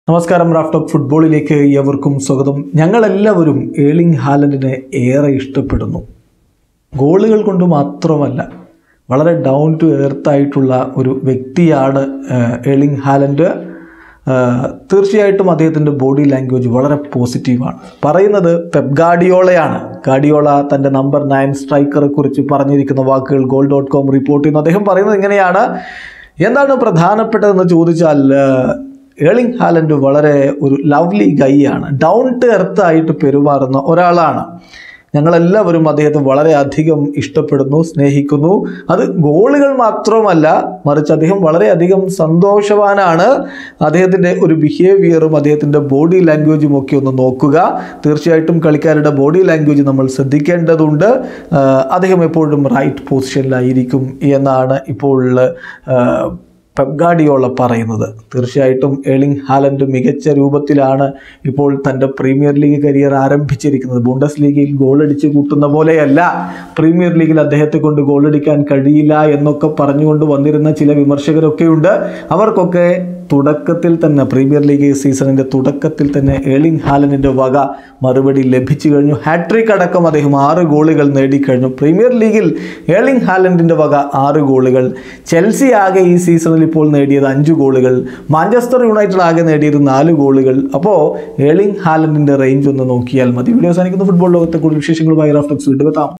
നമസ്കാരം റാഫ്റ്റോക്ക് ഫുട്ബോളിലേക്ക് ഏവർക്കും സ്വാഗതം ഞങ്ങളെല്ലാവരും ഏളിംഗ് ഹാലൻഡിനെ ഏറെ ഇഷ്ടപ്പെടുന്നു ഗോളുകൾ കൊണ്ട് മാത്രമല്ല വളരെ ഡൗൺ ടു എർത്ത് ആയിട്ടുള്ള ഒരു വ്യക്തിയാണ് ഏഹ്, ഏളിംഗ് ഹാലൻഡ് ഏഹ്, തീർച്ചയായിട്ടും അദ്ദേഹത്തിൻ്റെ ബോഡി ലാംഗ്വേജ് വളരെ പോസിറ്റീവാണ് പറയുന്നത് പെപ് ഗാഡിയോളയാണ് ഗാഡിയോള തൻ്റെ നമ്പർ നയൻ സ്ട്രൈക്കറെ കുറിച്ച് പറഞ്ഞിരിക്കുന്ന വാക്കുകൾ ഗോൾ ഡോട്ട് കോം റിപ്പോർട്ട് ചെയ്യുന്നു അദ്ദേഹം പറയുന്നത് ഇങ്ങനെയാണ് എന്താണ് പ്രധാനപ്പെട്ടതെന്ന് ചോദിച്ചാൽ ഏഹ്, ഏളിംഗ് ഹാലൻഡ് വളരെ ഒരു ലവ്ലി ഗൈ ആണ് ഡൗൺ ടു എർത്ത് ആയിട്ട് പെരുമാറുന്ന ഒരാളാണ് ഞങ്ങളെല്ലാവരും അദ്ദേഹത്തെ വളരെയധികം ഇഷ്ടപ്പെടുന്നു സ്നേഹിക്കുന്നു അത് ഗോളുകൾ മാത്രമല്ല മറിച്ച് അദ്ദേഹം വളരെയധികം സന്തോഷവാനാണ് അദ്ദേഹത്തിൻ്റെ ഒരു ബിഹേവിയറും അദ്ദേഹത്തിൻ്റെ ബോഡി ലാംഗ്വേജും ഒക്കെ ഒന്ന് നോക്കുക തീർച്ചയായിട്ടും കളിക്കാരുടെ ബോഡി ലാംഗ്വേജ് നമ്മൾ ശ്രദ്ധിക്കേണ്ടതുണ്ട് ആഹ് അദ്ദേഹം എപ്പോഴും റൈറ്റ് പൊസിഷനിലായിരിക്കും എന്നാണ് ഇപ്പോൾ ആഹ് പെപ്ഗാഡിയോള പറയുന്നത് തീർച്ചയായിട്ടും ഏളിംഗ് ഹാലൻഡ് മികച്ച രൂപത്തിലാണ് ഇപ്പോൾ തൻ്റെ പ്രീമിയർ ലീഗ് കരിയർ ആരംഭിച്ചിരിക്കുന്നത് ബുണ്ടസ് ലീഗിൽ ഗോളടിച്ച് കൂട്ടുന്ന പോലെയല്ല പ്രീമിയർ ലീഗിൽ അദ്ദേഹത്തെ കൊണ്ട് ഗോളടിക്കാൻ കഴിയില്ല എന്നൊക്കെ പറഞ്ഞുകൊണ്ട് വന്നിരുന്ന ചില വിമർശകരൊക്കെയുണ്ട് അവർക്കൊക്കെ തുടക്കത്തിൽ തന്നെ പ്രീമിയർ ലീഗ് സീസണിൻ്റെ തുടക്കത്തിൽ തന്നെ ഏളിംഗ് ഹാലൻഡിൻ്റെ വക മറുപടി ലഭിച്ചു കഴിഞ്ഞു ഹാട്രിക് അടക്കം അദ്ദേഹം ആറ് ഗോളുകൾ നേടിക്കഴിഞ്ഞു പ്രീമിയർ ലീഗിൽ ഏളിംഗ് ഹാലൻഡിൻ്റെ വക ആറ് ഗോളുകൾ ചെൽസി ആകെ ഈ സീസണിൽ ഇപ്പോൾ നേടിയത് അഞ്ച് ഗോളുകൾ മാഞ്ചസ്റ്റർ യുണൈറ്റഡ് ആകെ നേടിയത് നാല് ഗോളുകൾ അപ്പോൾ ഏളിംഗ് ഹാലൻഡിൻ്റെ റേഞ്ച് ഒന്ന് നോക്കിയാൽ മതി വീഡിയോ അവസാനിക്കുന്ന ഫുട്ബോൾ ലോകത്തെ കൂടുതൽ വിശേഷങ്ങളുമായി റാഫ്റ്റക്സ് വീണ്ടും എത്താം